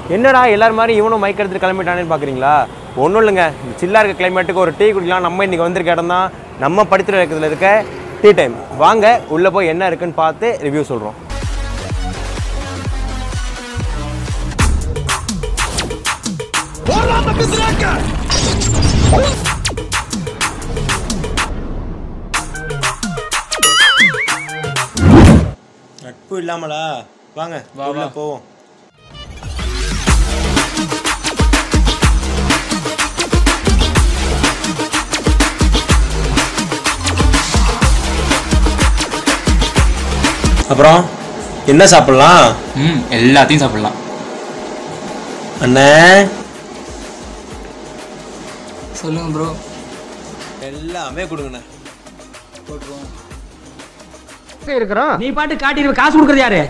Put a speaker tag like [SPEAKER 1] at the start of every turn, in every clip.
[SPEAKER 1] என்னடா எல்லாரும் மாதிரி இவனும் மைக் எடுத்துட்டு கிளம்பிட்டானேன்னு பார்க்குறீங்களா ஒன்றும் இல்லைங்க இந்த சில்லாக இருக்க கிளைமேட்டுக்கு ஒரு டீ குடிக்கலாம் நம்ம இன்றைக்கி வந்திருக்க இடம் தான் நம்ம படித்துற இருக்கிறதுல இருக்க டீ டைம் வாங்க உள்ளே போய் என்ன இருக்குன்னு பார்த்து ரிவ்யூ சொல்கிறோம் நட்பு இல்லாமலா வாங்க உள்ள போவோம் அப்புறம் என்ன சாப்பிடலாம்
[SPEAKER 2] ம் எல்லாத்தையும் சாப்பிடலாம்
[SPEAKER 1] அண்ணே
[SPEAKER 2] சொல்லுங்க ப்ரோ
[SPEAKER 1] எல்லாமே கொடுங்கண்ணே
[SPEAKER 3] நீ பாட்டு காட்டிடுவ காசு கொடுக்கறது யாரு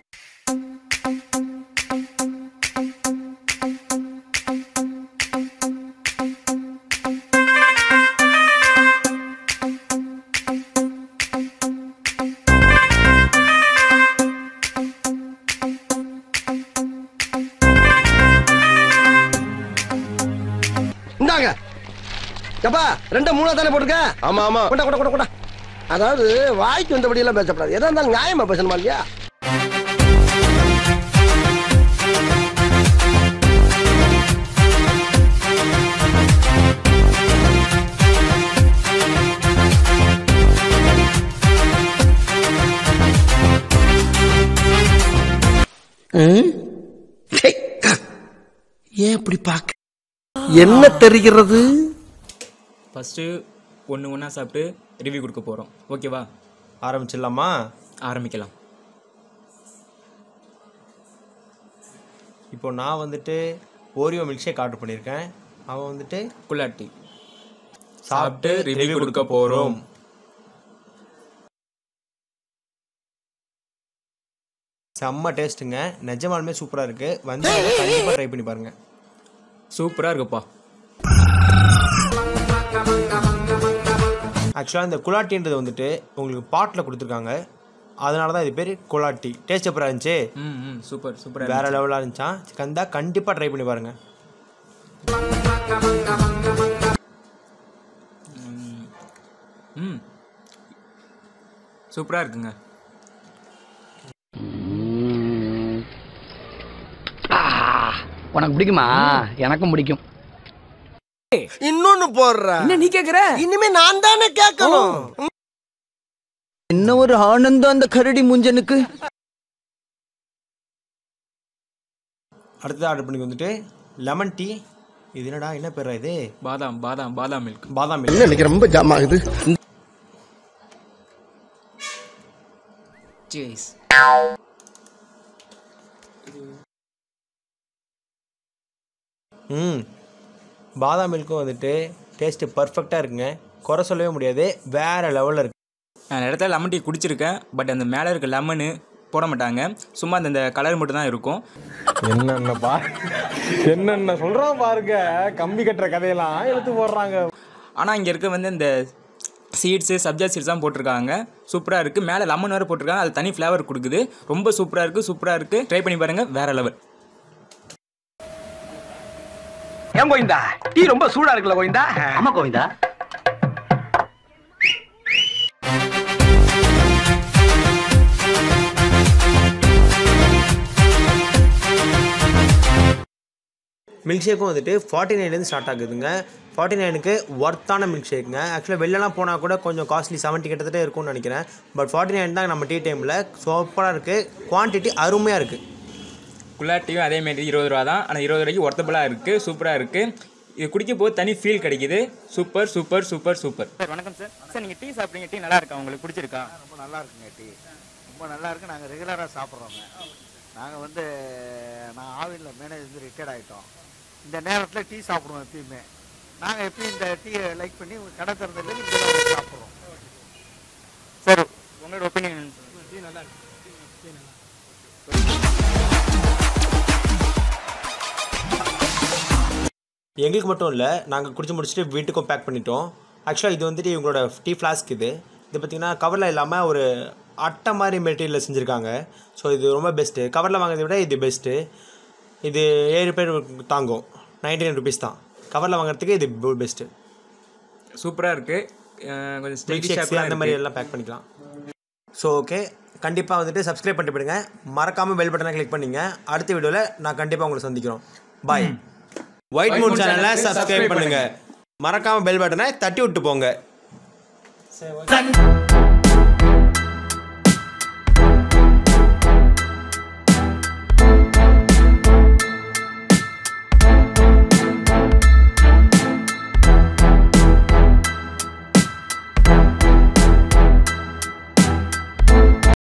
[SPEAKER 4] இந்தாங்க எப்பா ரெண்டு மூணா தானே போட்டுருக்க ஆமா ஆமா கொண்டா கொண்டா கொண்டா கொண்டா அதாவது வாய்க்கு வந்தபடி எல்லாம் பேசப்படாது எதா இருந்தாலும் நியாயமா பேசணுமா இல்லையா ஏன் இப்படி பாக்க என்ன தெரிகிறது
[SPEAKER 2] ஃபஸ்ட்டு ஒன்று ஒன்றா சாப்பிட்டு ரிவ்யூ கொடுக்க போகிறோம் ஓகேவா
[SPEAKER 1] ஆரம்பிச்சிடலாமா
[SPEAKER 2] ஆரம்பிக்கலாம்
[SPEAKER 1] இப்போ நான் வந்துட்டு ஓரியோ மில்க் ஷேக் ஆர்டர் பண்ணியிருக்கேன் அவன் வந்துட்டு
[SPEAKER 2] குலாட்டி சாப்பிட்டு ரிவ்யூ கொடுக்க போகிறோம்
[SPEAKER 1] செம்ம டேஸ்ட்டுங்க நிஜமாலுமே சூப்பராக இருக்குது வந்து கண்டிப்பாக ட்ரை பண்ணி பாருங்கள்
[SPEAKER 2] சூப்பராக இருக்குப்பா
[SPEAKER 1] ஆக்சுவலாக இந்த குலாட்டின்றது வந்துட்டு உங்களுக்கு பாட்டில் கொடுத்துருக்காங்க அதனால தான் இது பேர் குலாட்டி டேஸ்ட் எப்பரா இருந்துச்சு
[SPEAKER 2] ம் ம் சூப்பர் சூப்பராக
[SPEAKER 1] வேற லெவலாக இருந்துச்சா கந்தா கண்டிப்பாக ட்ரை பண்ணி பாருங்கள்
[SPEAKER 2] ம் சூப்பராக இருக்குங்க
[SPEAKER 3] உனக்கு பிடிக்குமா எனக்கும் பிடிக்கும்
[SPEAKER 4] இன்னொன்னு போடுற
[SPEAKER 3] என்ன நீ கேக்குற
[SPEAKER 4] இனிமே நான் தானே கேட்கணும்
[SPEAKER 5] என்ன ஒரு ஆனந்தம் அந்த கரடி முஞ்சனுக்கு
[SPEAKER 1] அடுத்தது ஆர்டர் பண்ணி வந்துட்டு லெமன் டீ இது என்னடா என்ன பேரா இது
[SPEAKER 2] பாதாம் பாதாம் பாதாம் மில்க்
[SPEAKER 1] பாதாம்
[SPEAKER 4] என்ன இன்னைக்கு ரொம்ப ஜாம் ஆகுது
[SPEAKER 2] ஜேஸ்
[SPEAKER 1] ம் பாதாம் மில்க்கும் வந்துட்டு டேஸ்ட்டு பர்ஃபெக்டாக இருக்குங்க குறை சொல்லவே முடியாது வேற லெவலில் இருக்கு
[SPEAKER 2] நான் இடத்துல லெமன் டீ குடிச்சிருக்கேன் பட் அந்த மேலே இருக்க லெமனு போட மாட்டாங்க சும்மா அந்த இந்த கலர் மட்டும் தான் இருக்கும்
[SPEAKER 1] என்னென்ன பா என்னென்ன சொல்கிறோம் பாருங்க கம்பி கட்டுற கதையெல்லாம் எடுத்து போடுறாங்க
[SPEAKER 2] ஆனால் இங்கே இருக்க வந்து இந்த சீட்ஸு சப்ஜா சீட்ஸ் தான் போட்டிருக்காங்க சூப்பராக இருக்குது மேலே லெமன் வேறு போட்டிருக்காங்க அது தனி ஃப்ளேவர் கொடுக்குது ரொம்ப சூப்பராக இருக்குது சூப்பராக இருக்குது ட்ரை பண்ணி பாருங்கள் வேறு லெவல்
[SPEAKER 3] ஏன் கோவிந்தா டீ ரொம்ப சூடா இருக்குல்ல கோவிந்தா ஆமா கோவிந்தா
[SPEAKER 1] மில்க் ஷேக்கும் வந்துட்டு ஃபார்ட்டி நைன்லேருந்து ஸ்டார்ட் ஆகுதுங்க ஃபார்ட்டி நைனுக்கு ஒர்த்தான மில்க் ஷேக்குங்க ஆக்சுவலாக வெளிலலாம் போனால் கூட கொஞ்சம் காஸ்ட்லி செவன்ட்டி கிட்டத்தட்ட இருக்கும்னு நினைக்கிறேன் பட் ஃபார்ட்டி நைன் தான் நம்ம டீ டைமில் சூப்பராக இருக்குது குவான்டிட்டி அருமையாக இருக்குது
[SPEAKER 2] குலாட்டியும் அதேமாரி இருபது ரூபா தான் ஆனால் இருபது ரூபாய்க்கு ஒர்த்தபுளாக இருக்குது சூப்பராக இருக்குது இது குடிக்கும் போது தனி ஃபீல் கிடைக்குது super super super super sir வணக்கம் சார் சார் நீங்கள் டீ சாப்பிட்றீங்க டீ நல்லா இருக்கா உங்களுக்கு பிடிச்சிருக்கா
[SPEAKER 6] ரொம்ப நல்லா இருக்குங்க டீ ரொம்ப நல்லா இருக்கு நாங்கள் ரெகுலராக சாப்பிட்றோங்க நாங்கள் வந்து நான் ஆவினில் மேனேஜ் வந்து ரிட்டையர்ட் ஆகிட்டோம் இந்த நேரத்தில் டீ சாப்பிடுவோம் எப்பயுமே நாங்கள் எப்பயும் இந்த டீயை லைக் பண்ணி உங்கள் கடை திறந்ததுலேருந்து இங்கே தான் வந்து சாப்பிட்றோம்
[SPEAKER 2] சார் உங்களோட ஒப்பீனியன்
[SPEAKER 6] டீ நல்லா இருக்கு
[SPEAKER 1] எங்களுக்கு மட்டும் இல்லை நாங்கள் குடிச்சு முடிச்சுட்டு வீட்டுக்கும் பேக் பண்ணிட்டோம் ஆக்சுவலாக இது வந்துட்டு இவங்களோட டீ ஃப்ளாஸ்க் இது இது பார்த்திங்கன்னா கவரில் இல்லாமல் ஒரு அட்டை மாதிரி மெட்டீரியலில் செஞ்சுருக்காங்க ஸோ இது ரொம்ப பெஸ்ட்டு கவரில் வாங்குறதை விட இது பெஸ்ட்டு இது ஏழு பேர் தாங்கும் நைன்டி நைன் ருபீஸ் தான் கவரில் வாங்குறதுக்கு இது பெஸ்ட்டு
[SPEAKER 2] சூப்பராக இருக்குது கொஞ்சம்
[SPEAKER 1] மில்க்
[SPEAKER 2] ஸ்டைலிஷாக
[SPEAKER 1] ஷேக்ஸ் அந்த மாதிரி எல்லாம் பேக் பண்ணிக்கலாம் ஸோ ஓகே கண்டிப்பாக வந்துட்டு சப்ஸ்கிரைப் பண்ணிட்டு போயிடுங்க மறக்காமல் பெல் பட்டனை கிளிக் பண்ணிங்க அடுத்த வீடியோவில் நான் கண்டிப்பாக உங்களை சந்திக்கிறோம் பாய் ஒயிட் மூன் சேனலை சப்ஸ்கிரைப் பண்ணுங்க மறக்காமல் பெல் பட்டனை தட்டி விட்டு போங்க